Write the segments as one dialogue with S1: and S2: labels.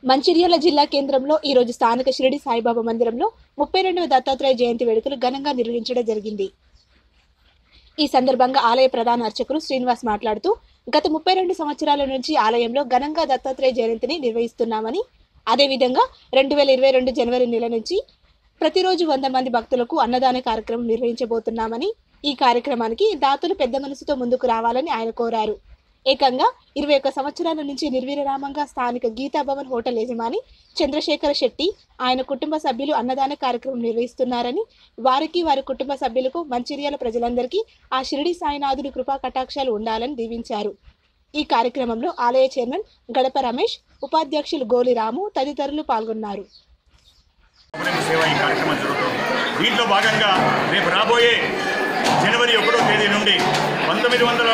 S1: మంచిర్యాల జిల్లా కేంద్రంలో ఈ రోజు స్థానిక షిరిడి సాయిబాబా మందిరంలో ముప్పై రెండవ దత్తాత్రేయ జయంతి వేడుకలు ఘనంగా నిర్వహించడం జరిగింది ఈ సందర్భంగా ఆలయ ప్రధాన అర్చకులు శ్రీనివాస్ మాట్లాడుతూ గత ముప్పై రెండు సంవత్సరాల నుంచి ఆలయంలో ఘనంగా దత్తాత్రేయ జయంతిని నిర్వహిస్తున్నామని అదేవిధంగా రెండు వేల ఇరవై రెండు జనవరి నెల నుంచి ప్రతిరోజు వంద మంది భక్తులకు అన్నదాన కార్యక్రమం నిర్వహించబోతున్నామని ఈ కార్యక్రమానికి దాతలు పెద్ద మనసుతో ముందుకు రావాలని ఆయన కోరారు ఏకంగా ఇరవై ఒక్క సంవత్సరాల నుంచి నిర్విరామంగా స్థానిక గీతాభవన్ హోటల్ యజమాని చంద్రశేఖర శెట్టి ఆయన కుటుంబ సభ్యులు అన్నదాన కార్యక్రమం నిర్వహిస్తున్నారని వారికి వారి కుటుంబ సభ్యులకు మంచిర్యాల ప్రజలందరికీ ఆ షిరిడి సాయినాథుడి కృపా కటాక్షాలు ఉండాలని దీవించారు ఈ కార్యక్రమంలో ఆలయ చైర్మన్ గడప రమేష్ ఉపాధ్యక్షులు గోలి రాము తదితరులు పాల్గొన్నారు
S2: అభినందన సేవ ఈ కార్యక్రమం జరుగుతుంది దీంట్లో భాగంగా రేపు రాబోయే జనవరి ఒకటో తేదీ నుండి పంతొమ్మిది వందల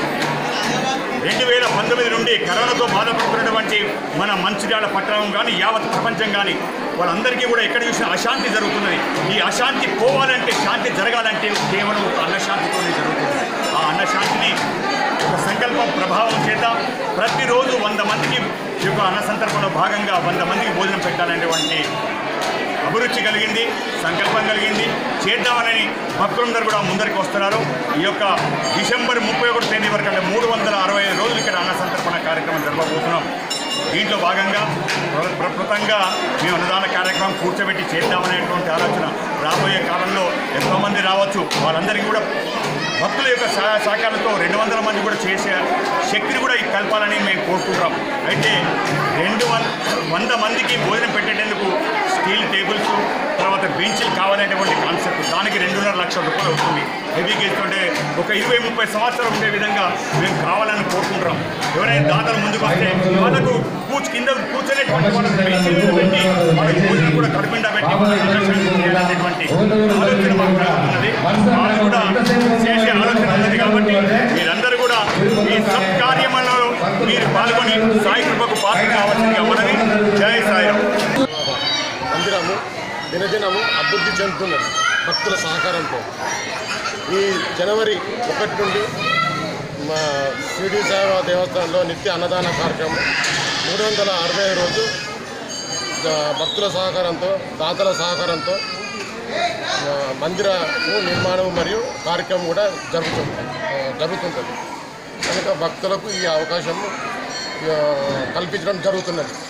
S2: రెండు వేల పంతొమ్మిది నుండి కరోనాతో బాధపడుతున్నటువంటి మన మంచిర్యాల పట్టణం కానీ యావత్ ప్రపంచం కానీ వాళ్ళందరికీ కూడా ఎక్కడ చూసినా అశాంతి జరుగుతున్నది ఈ అశాంతి పోవాలంటే శాంతి జరగాలంటే కేవలం ఒక అన్నశాంతితోనే జరుగుతుంది ఆ అన్నశాంతిని ఒక సంకల్పం ప్రభావం చేత ప్రతిరోజు వంద మందికి ఈ యొక్క అన్న సంతర్పణలో భాగంగా వంద మందికి భోజనం పెట్టాలనేటువంటి అభిరుచి కలిగింది సంకల్పం కలిగింది చేద్దామని భక్తులందరూ కూడా ముందరికి వస్తున్నారు ఈ యొక్క డిసెంబర్ ముప్పై ఒకటి తేదీ వరకు అంటే మూడు వందల అరవై ఐదు రోజులు ఇక్కడ అన్న సంతర్పణ కార్యక్రమం జరగబోతున్నాం దీంట్లో భాగంగా ప్ర- ప్రప్రథంగా మేము అన్నదాన కార్యక్రమం కూర్చోబెట్టి చేద్దామనేటువంటి ఆలోచన రాబోయే కాలంలో ఎంతోమంది రావచ్చు వాళ్ళందరికీ కూడా భక్తుల యొక్క సహాయ సహకారంతో రెండు వందల మంది కూడా చేసే శక్తిని కూడా కలపాలని మేము కోరుకుంటాం అయితే రెండు వం వంద మందికి భోజనం పెట్టేటందుకు స్టీల్ టేబుల్స్ తర్వాత బెంచ్లు కావాలనేటువంటి కాన్సెప్ట్ దానికి రెండున్నర లక్షల రూపాయలు అవుతుంది హెవీ గేజ్ అంటే ఒక ఇరవై ముప్పై సంవత్సరాలు ఉండే విధంగా మేము కావాలని కోరుకుంటున్నాం ఎవరైనా దాతలు ముందుకు వస్తే వాళ్ళకు కూర్చు కింద కూర్చొనేటువంటి వాళ్ళకి బెంచీలు పెట్టి వాళ్ళకి భోజనం కూడా కడుపుండా పెట్టి వాళ్ళకి ఆలోచన చేయాలనేటువంటి ఆలోచన మాకు కలుగుతున్నది వాళ్ళు కూడా చేసే ఆలోచన ఉన్నది కాబట్టి మీరందరూ కూడా ఈ సత్కార్యమంలో మీరు పాల్గొని సాయి కృపకు పాత్ర కావాల్సిందిగా మనవి జై సాయిరామ్
S3: మందిరము దినదినము అభివృద్ధి చెందుతున్నది భక్తుల సహకారంతో ఈ జనవరి ఒకటి నుండి మా షిరిడి సాయిబాబా దేవస్థానంలో నిత్య అన్నదాన కార్యక్రమం మూడు వందల అరవై రోజు జ- భక్తుల సహకారంతో దాతల సహకారంతో ఆ, మందిరము నిర్మాణం మరియు కార్యక్రమం కూడా జరుగుతుంది ఆ, జరుగుతుంటుంది కనుక భక్తులకు ఈ అవకాశం ఆ, కల్పించడం జరుగుతున్నది